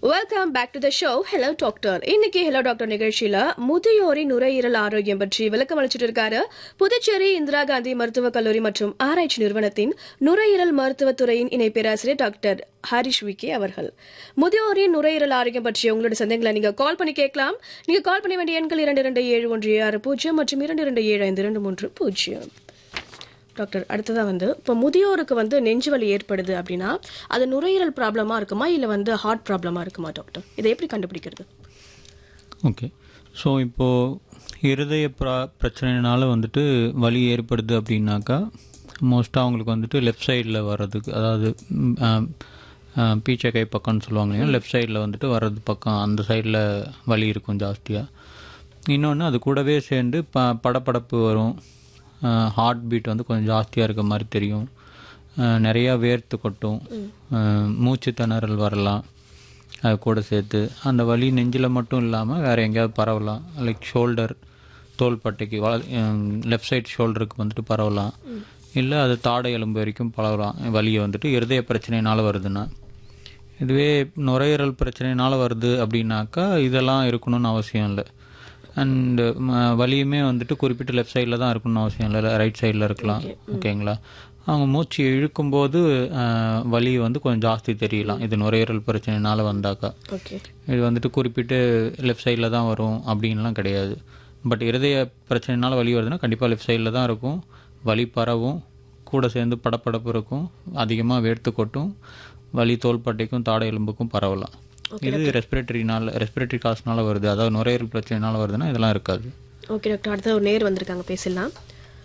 Welcome back to the show hello doctor இன்னைக்கு hello doctor நிகழ்ச்சியில முதியோரின் நுரையீரல் ஆரோக்கியம் பற்றி விளக்கம் அளிச்சிட்டு இருக்காரு புதுச்சேரி இந்திரா காந்தி மருத்துவக் கல்லூரி மற்றும் ஆராய்ச்சி நிறுவனத்தின் நுரையீரல் மருத்துவத்துறையின் இணை பேராசிரியர் டாக்டர் ஹரிஷ் விக்கி அவர்கள் முதியோரின் நுரையீரல் ஆரோக்கியம் பற்றிய உங்களோட சந்தேகங்களை நீங்க கால் பண்ணி கேட்கலாம் நீங்க கால் பண்ண வேண்டிய எண்கள் இரண்டு இரண்டு ஏழு ஒன்று ஆறு பூஜ்ஜியம் மற்றும் இரண்டு இரண்டு ஏழு ஐந்து இரண்டு மூன்று பூஜ்ஜியம் டாக்டர் அடுத்ததா வந்து இப்போ முதியோருக்கு வந்து நெஞ்சு வலி ஏற்படுது அப்படின்னா அது நுரையீரல் ப்ராப்ளமா இருக்குமா இல்லை வந்து ஹார்ட் ப்ராப்ளமா இருக்குமா டாக்டர் இதை எப்படி கண்டுபிடிக்கிறது ஓகே ஸோ இப்போது இருதய ப்ரா பிரச்சனைனால வந்துட்டு வலி ஏற்படுது அப்படின்னாக்கா மோஸ்ட்டாக அவங்களுக்கு வந்துட்டு லெஃப்ட் சைடில் வர்றதுக்கு அதாவது ம், ஆ, ஆ, பீச்சை கை பக்கம்னு சொல்லுவாங்க இல்லையா லெஃப்ட் சைடில் வந்துட்டு வர்றது பக்கம் அந்த சைடில் வலி இருக்கும் ஜாஸ்தியாக இன்னொன்று அது கூடவே சேர்ந்து ப படபடப்பு வரும் ஹார்ட் பீட் வந்து கொஞ்சம் ஜாஸ்தியாக இருக்க மாதிரி தெரியும் ஆ, நிறையா வேர்த்து கொட்டும் ஆ, மூச்சு திணறல் வரலாம் அது கூட சேர்த்து அந்த வலி நெஞ்சில் மட்டும் இல்லாமல் வேறு எங்கேயாவது பரவலாம் லைக் ஷோல்டர் தோள்பட்டைக்கு லெஃப்ட் சைட் ஷோல்டருக்கு வந்துட்டு பரவலாம் இல்லை அது தாடை எலும்பு வரைக்கும் பரவலாம் வலியை வந்துட்டு இருதய பிரச்சனைனால வருதுன்னா இதுவே நுரையீரல் பிரச்சனைனால வருது அப்படின்னாக்கா இதெல்லாம் இருக்கணும்னு அவசியம் இல்லை அண்டு வலியுமே வந்துட்டு குறிப்பிட்ட லெஃப்ட் சைடில் தான் இருக்கணும்னு அவசியம் இல்லை ரைட் சைடில் இருக்கலாம் ஓகேங்களா அவங்க மூச்சு இழுக்கும்போது அஹ், வலி வந்து கொஞ்சம் ஜாஸ்தி தெரியலாம் இது நுரையீரல் பிரச்சனைனால வந்தாக்கா ஓகே இது வந்துட்டு குறிப்பிட்டு லெஃப்ட் சைடில் தான் வரும் அப்படின்லாம் கிடையாது பட் இருதய பிரச்சனைனால வலி வருதுன்னா கண்டிப்பாக லெஃப்ட் சைடில் தான் இருக்கும் வலி பரவும் கூட சேர்ந்து படப்படப்பு இருக்கும் அதிகமாக வேர்த்து கொட்டும் வலி தோள்பட்டைக்கும் தாடை எலும்புக்கும் பரவலாம் இது ரெஸ்பிரேட்டரினால ரெஸ்பிரேட்டரி காசுனால வருது அதாவது நுரையீரல் பிரச்சனைனால வருதுன்னா இதெல்லாம் இருக்காது ஓகே டாக்டர் அடுத்த ஒரு நேர் வந்திருக்காங்க பேசலாம்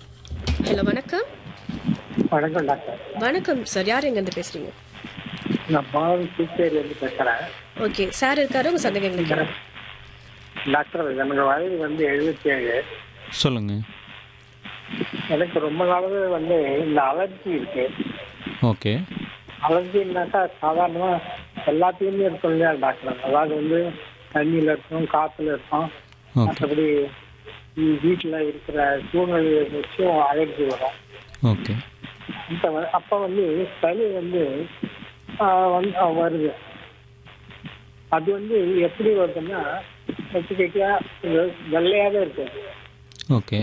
ஹலோ வணக்கம் வணக்கம் டாக்டர் வணக்கம் சார் யார் எங்கேருந்து பேசுறீங்க நான் பாலன் புதுச்சேரியிலேருந்து பேசுகிறேன் ஓகே சார் இருக்காரு உங்க சந்தேகங்களை கேட்கலாம் டாக்டர் எனக்கு வயது வந்து எழுபத்தி ஏழு சொல்லுங்கள் எனக்கு ரொம்ப நாளாவே வந்து இந்த அலர்ஜி இருக்கு ஓகே அலர்ஜின்னாக்கா சாதாரணமாக எல்லாத்தையுமே இருக்கும் இல்லையா டாக்டர் அதாவது வந்து தண்ணியில் இருக்கும் காற்றுல இருக்கும் ஓகே மற்றபடி வீட்டில் இருக்கிற சூழ்நிலையை வச்சும் அலர்ஜி வரும் ஓகே இப்போ அப்போ வந்து சளி வந்து ஆஹ், வந்து ஆஹ், வருது அது வந்து எப்படி வருதுன்னா வச்சுக்கிட்டா வெள்ளையாவே இருக்கு ஓகே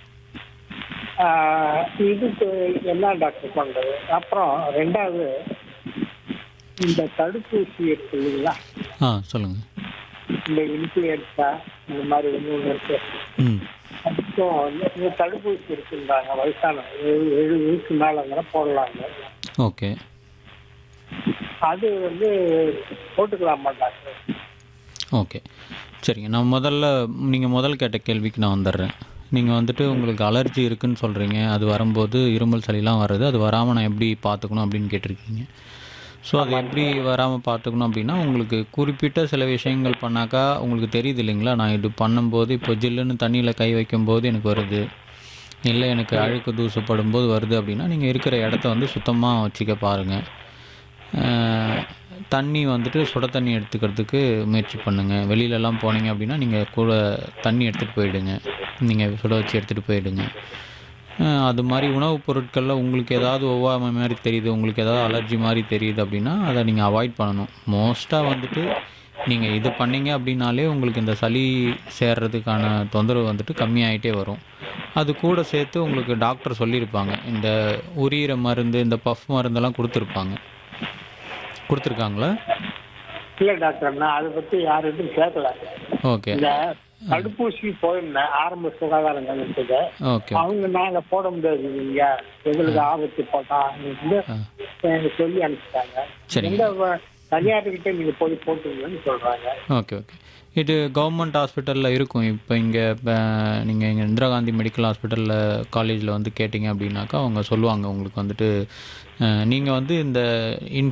ஆஹ், இதுக்கு என்ன டாக்டர் பண்றது அப்புறம் ரெண்டாவது இந்த தடுப்பூசி இருக்கு இல்லைங்களா ஆ சொல்லுங்கள் இந்த இன்ஃபுளுன்ஸா இந்த மாதிரி ஒன்று ஒன்று இருக்கு ம் அதுக்கும் வந்து இந்த தடுப்பூசி இருக்குன்றாங்க வயசான எழு எழுபது வயசுக்கு மேலே போடலாங்க ஓகே அது வந்து போட்டுக்கலாமா டாக்டர் ஓகே சரிங்க நான் முதல்ல நீங்கள் முதல் கேட்ட கேள்விக்கு நான் வந்துடுறேன் நீங்கள் வந்துட்டு உங்களுக்கு அலர்ஜி இருக்குன்னு சொல்கிறீங்க அது வரும்போது இருமல் சளிலாம் வருது அது வராமல் நான் எப்படி பார்த்துக்கணும் அப்படின்னு கேட்டிருக்கீங்க ஸோ அது எப்படி வராமல் பார்த்துக்கணும் அப்படின்னா உங்களுக்கு குறிப்பிட்ட சில விஷயங்கள் பண்ணாக்கா உங்களுக்கு தெரியுது இல்லைங்களா நான் இது பண்ணும்போது இப்போ ஜில்லுன்னு தண்ணியில் கை வைக்கும்போது எனக்கு வருது இல்லை எனக்கு அழுக்கு தூசு படும்போது வருது அப்படின்னா நீங்கள் இருக்கிற இடத்த வந்து சுத்தமாக வச்சுக்க பாருங்கள் அஹ், தண்ணி வந்துட்டு சுட தண்ணி எடுத்துக்கிறதுக்கு முயற்சி பண்ணுங்கள் வெளியிலலாம் போனீங்க அப்படின்னா நீங்கள் கூட தண்ணி எடுத்துகிட்டு போயிடுங்க நீங்கள் சுட வச்சு எடுத்துகிட்டு போயிடுங்க அஹ், அது மாதிரி உணவுப் பொருட்களில் உங்களுக்கு ஏதாவது ஒவ்வாமை மாதிரி தெரியுது உங்களுக்கு ஏதாவது அலர்ஜி மாதிரி தெரியுது அப்படின்னா அதை நீங்கள் அவாய்ட் பண்ணணும் மோஸ்ட்டாக வந்துட்டு நீங்கள் இது பண்ணீங்க அப்படின்னாலே உங்களுக்கு இந்த சளி சேர்றதுக்கான தொந்தரவு வந்துட்டு கம்மியாயிட்டே வரும் அது கூட சேர்த்து உங்களுக்கு டாக்டர் சொல்லியிருப்பாங்க இந்த உரியிற மருந்து இந்த பஃப் மருந்தெல்லாம் கொடுத்துருப்பாங்க கொடுத்துருக்காங்களா இல்ல டாக்டர் நான் அதை பத்தி யார்கிட்டும் கேட்கல ஓகே இந்த தடுப்பூசி போயிருந்தேன் ஆரம்ப சுகாதார நிலையத்துக்கு ஓகே அவங்க நாங்க போட முடியாது இல்லையா எங்களுக்கு ஆபத்து போட்டா வந்து எனக்கு சொல்லி அனுப்பிச்சிட்டாங்க சரிங்க. எந்த வ- தனியார்கிட்ட நீங்க போய் போட்டுருங்கன்னு சொல்றாங்க ஓகே ஓகே இது கவர்மெண்ட் ஹாஸ்பிட்டலில் இருக்கும் இப்போ இங்கே நீங்கள் இங்கே இந்திரா காந்தி மெடிக்கல் ஹாஸ்பிட்டலில் காலேஜில் வந்து கேட்டிங்க அப்படின்னாக்கா அவங்க சொல்லுவாங்க உங்களுக்கு வந்துட்டு நீங்கள் வந்து இந்த இன்